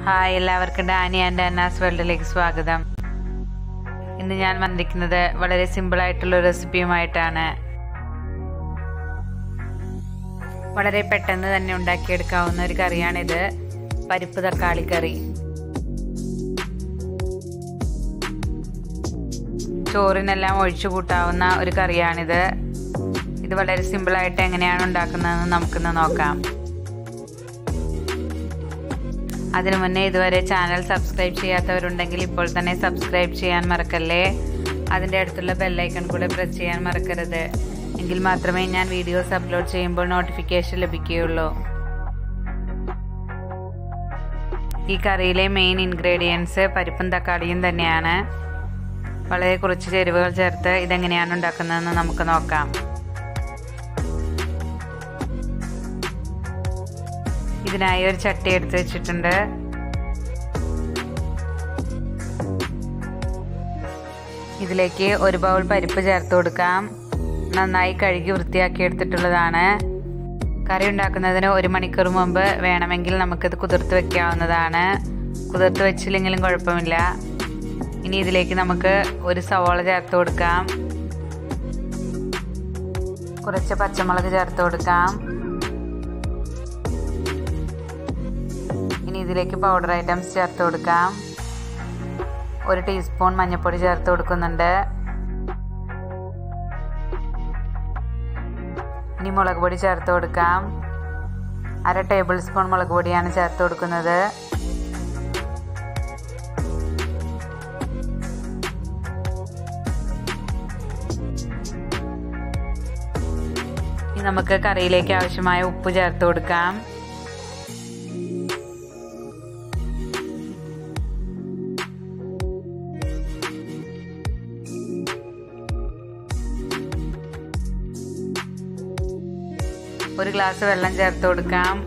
Hi എല്ലാവർക്കും Dani and അന്നാസ് വേൾഡിലേക്ക് സ്വാഗതം ഇന്ന് ഞാൻ വന്നിരിക്കുന്നത് വളരെ സിമ്പിൾ ആയിട്ടുള്ള ഒരു റെസിപ്പിയുമായിട്ടാണ് വളരെ പെട്ടെന്ന് തന്നെ ഉണ്ടാക്കിയെടുക്കാവുന്ന ഒരു കറിയാണിത് പരിപ്പ് തക്കാളി കറി ചോറിനെല്ലാം ഒഴിച്ചു കൂട്ടാവുന്ന ഒരു കറിയാണിത് ഇത് വളരെ സിമ്പിളായിട്ട് എങ്ങനെയാണ് ഉണ്ടാക്കുന്നതെന്ന് നമുക്കിന്ന് നോക്കാം അതിനു മുന്നേ ഇതുവരെ ചാനൽ സബ്സ്ക്രൈബ് ചെയ്യാത്തവരുണ്ടെങ്കിൽ ഇപ്പോൾ തന്നെ സബ്സ്ക്രൈബ് ചെയ്യാൻ മറക്കല്ലേ അതിൻ്റെ അടുത്തുള്ള ബെല്ലൈക്കൺ കൂടെ പ്രസ് ചെയ്യാൻ മറക്കരുത് എങ്കിൽ മാത്രമേ ഞാൻ വീഡിയോസ് അപ്ലോഡ് ചെയ്യുമ്പോൾ നോട്ടിഫിക്കേഷൻ ലഭിക്കുകയുള്ളൂ ഈ കറിയിലെ മെയിൻ ഇൻഗ്രീഡിയൻസ് പരിപ്പും തക്കാളിയും തന്നെയാണ് വളരെ കുറച്ച് ചേരുവകൾ ചേർത്ത് ഇതെങ്ങനെയാണ് ഉണ്ടാക്കുന്നതെന്ന് നമുക്ക് നോക്കാം ഇതിനായി ഒരു ചട്ടി എടുത്ത് വെച്ചിട്ടുണ്ട് ഇതിലേക്ക് ഒരു ബൗൾ പരിപ്പ് ചേർത്ത് കൊടുക്കാം നന്നായി കഴുകി വൃത്തിയാക്കി എടുത്തിട്ടുള്ളതാണ് കറി ഉണ്ടാക്കുന്നതിന് ഒരു മണിക്കൂർ മുമ്പ് വേണമെങ്കിൽ നമുക്കിത് കുതിർത്ത് വെക്കാവുന്നതാണ് കുതിർത്ത് വെച്ചില്ലെങ്കിലും കുഴപ്പമില്ല ഇനി ഇതിലേക്ക് നമുക്ക് ഒരു സവോള ചേർത്ത് കൊടുക്കാം കുറച്ച് പച്ചമുളക് ചേർത്ത് കൊടുക്കാം ഇനി ഇതിലേക്ക് പൗഡർ ഐറ്റംസ് ചേർത്ത് കൊടുക്കാം ഒരു ടീസ്പൂൺ മഞ്ഞൾപ്പൊടി ചേർത്ത് കൊടുക്കുന്നുണ്ട് ഇനി മുളക് പൊടി ചേർത്ത് കൊടുക്കാം അര ടേബിൾ സ്പൂൺ മുളക് പൊടിയാണ് ചേർത്ത് കൊടുക്കുന്നത് ഇനി നമുക്ക് കറിയിലേക്ക് ആവശ്യമായ ഉപ്പ് ചേർത്ത് കൊടുക്കാം ഒരു ഗ്ലാസ് വെള്ളം ചേർത്ത് കൊടുക്കാം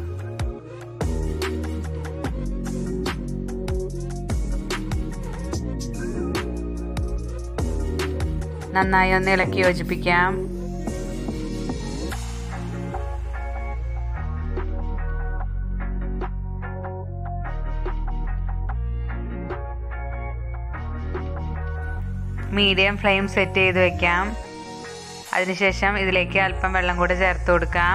നന്നായി ഒന്ന് ഇളക്കി യോജിപ്പിക്കാം മീഡിയം ഫ്ലെയിം സെറ്റ് ചെയ്ത് വെക്കാം അതിനുശേഷം ഇതിലേക്ക് അല്പം വെള്ളം കൂടെ ചേർത്ത് കൊടുക്കാം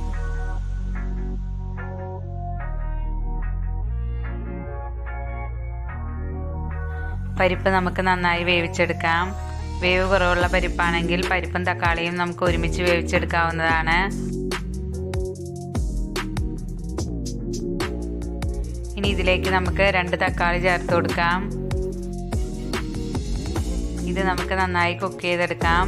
പരിപ്പ് നമുക്ക് നന്നായി വേവിച്ചെടുക്കാം വേവ് കുറവുള്ള പരിപ്പാണെങ്കിൽ പരിപ്പും തക്കാളിയും നമുക്ക് ഒരുമിച്ച് വേവിച്ചെടുക്കാവുന്നതാണ് ഇനി ഇതിലേക്ക് നമുക്ക് രണ്ട് തക്കാളി ചേർത്ത് കൊടുക്കാം ഇത് നമുക്ക് നന്നായി കുക്ക് ചെയ്തെടുക്കാം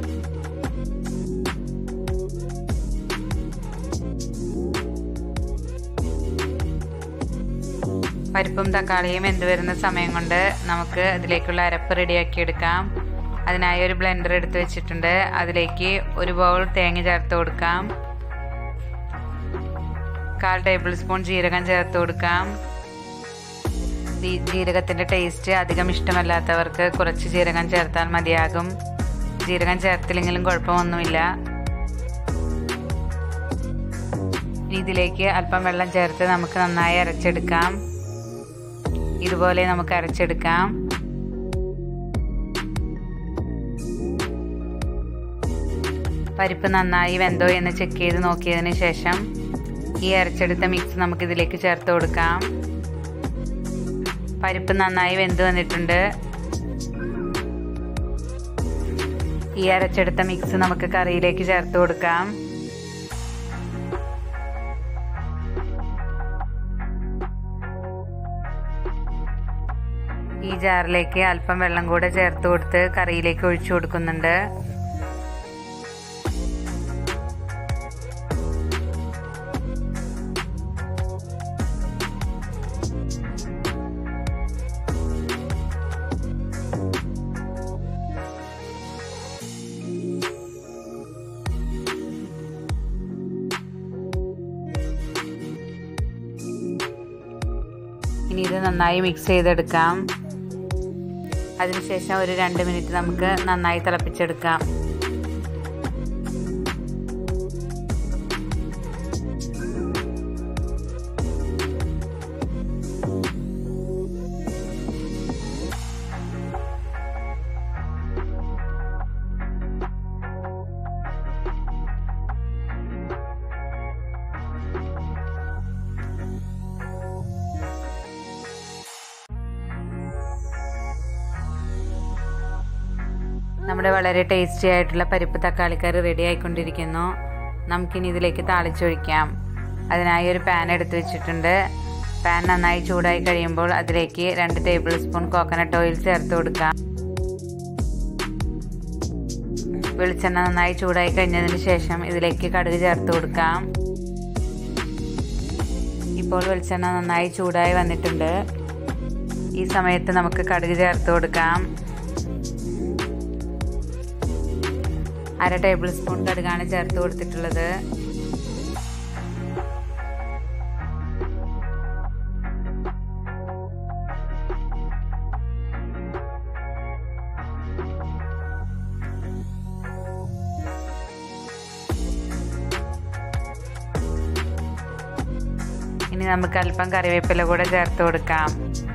പരിപ്പും തക്കാളിയും എന്ത് വരുന്ന സമയം കൊണ്ട് നമുക്ക് അതിലേക്കുള്ള അരപ്പ് റെഡിയാക്കി എടുക്കാം അതിനായി ഒരു ബ്ലെൻഡർ എടുത്ത് വെച്ചിട്ടുണ്ട് അതിലേക്ക് ഒരു ബൗൾ തേങ്ങ ചേർത്ത് കൊടുക്കാം കാൽ ടേബിൾ സ്പൂൺ ജീരകം ചേർത്ത് കൊടുക്കാം ജീരകത്തിൻ്റെ ടേസ്റ്റ് അധികം ഇഷ്ടമല്ലാത്തവർക്ക് കുറച്ച് ജീരകം ചേർത്താൽ മതിയാകും ജീരകം ചേർത്തില്ലെങ്കിലും കുഴപ്പമൊന്നുമില്ല ഇതിലേക്ക് അല്പം വെള്ളം ചേർത്ത് നമുക്ക് നന്നായി അരച്ചെടുക്കാം ഇതുപോലെ നമുക്ക് അരച്ചെടുക്കാം പരിപ്പ് നന്നായി വെന്തോ എന്ന് ചെക്ക് ചെയ്ത് നോക്കിയതിന് ശേഷം ഈ അരച്ചെടുത്ത മിക്സ് നമുക്ക് ഇതിലേക്ക് ചേർത്ത് കൊടുക്കാം പരിപ്പ് നന്നായി വെന്ത് വന്നിട്ടുണ്ട് ഈ അരച്ചെടുത്ത മിക്സ് നമുക്ക് കറിയിലേക്ക് ചേർത്ത് കൊടുക്കാം ഈ ജാറിലേക്ക് അല്പം വെള്ളം കൂടെ ചേർത്ത് കൊടുത്ത് കറിയിലേക്ക് ഒഴിച്ചു കൊടുക്കുന്നുണ്ട് ഇനി ഇത് നന്നായി മിക്സ് ചെയ്തെടുക്കാം അതിനുശേഷം ഒരു രണ്ട് മിനിറ്റ് നമുക്ക് നന്നായി തിളപ്പിച്ചെടുക്കാം നമ്മുടെ വളരെ ടേസ്റ്റി ആയിട്ടുള്ള പരിപ്പ് തക്കാളിക്കറി റെഡി ആയിക്കൊണ്ടിരിക്കുന്നു നമുക്കിനി ഇതിലേക്ക് താളിച്ചൊഴിക്കാം അതിനായി ഒരു പാൻ എടുത്ത് വെച്ചിട്ടുണ്ട് പാൻ നന്നായി ചൂടായി കഴിയുമ്പോൾ അതിലേക്ക് രണ്ട് ടേബിൾ സ്പൂൺ കോക്കനട്ട് ഓയിൽ ചേർത്ത് കൊടുക്കാം വെളിച്ചെണ്ണ നന്നായി ചൂടായി കഴിഞ്ഞതിന് ശേഷം ഇതിലേക്ക് കടുക് ചേർത്ത് കൊടുക്കാം ഇപ്പോൾ വെളിച്ചെണ്ണ നന്നായി ചൂടായി വന്നിട്ടുണ്ട് ഈ സമയത്ത് നമുക്ക് കടുക് ചേർത്ത് കൊടുക്കാം അര ടേബിൾ സ്പൂൺ കടുകാണ് ചേർത്ത് കൊടുത്തിട്ടുള്ളത് ഇനി നമുക്ക് അല്പം കറിവേപ്പില കൂടെ ചേർത്ത് കൊടുക്കാം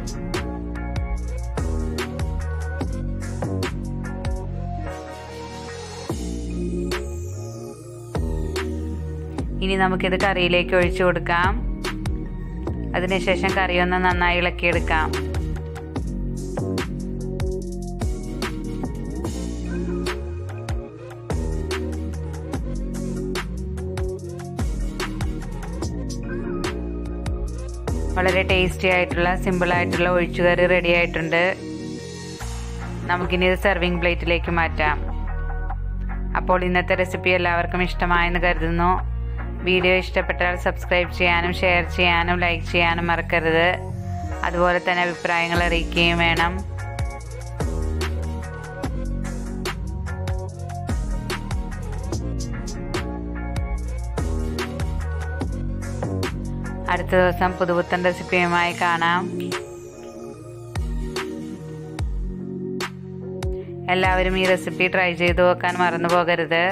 ഇനി നമുക്കിത് കറിയിലേക്ക് ഒഴിച്ചു കൊടുക്കാം അതിനുശേഷം കറി ഒന്ന് നന്നായി ഇളക്കിയെടുക്കാം വളരെ ടേസ്റ്റി ആയിട്ടുള്ള സിമ്പിൾ ആയിട്ടുള്ള ഒഴിച്ചുകറി റെഡി ആയിട്ടുണ്ട് നമുക്കിനി ഇത് സെർവിങ് പ്ലേറ്റിലേക്ക് മാറ്റാം അപ്പോൾ ഇന്നത്തെ റെസിപ്പി എല്ലാവർക്കും ഇഷ്ടമായെന്ന് കരുതുന്നു വീഡിയോ ഇഷ്ടപ്പെട്ടാൽ സബ്സ്ക്രൈബ് ചെയ്യാനും ഷെയർ ചെയ്യാനും ലൈക്ക് ചെയ്യാനും മറക്കരുത് അതുപോലെ തന്നെ അഭിപ്രായങ്ങൾ അറിയിക്കുകയും വേണം അടുത്ത ദിവസം പുതുപുത്തൻ റെസിപ്പിയുമായി കാണാം എല്ലാവരും ഈ റെസിപ്പി ട്രൈ ചെയ്തു നോക്കാൻ മറന്നു പോകരുത്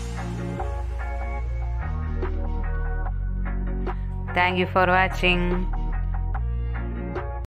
Thank you for watching.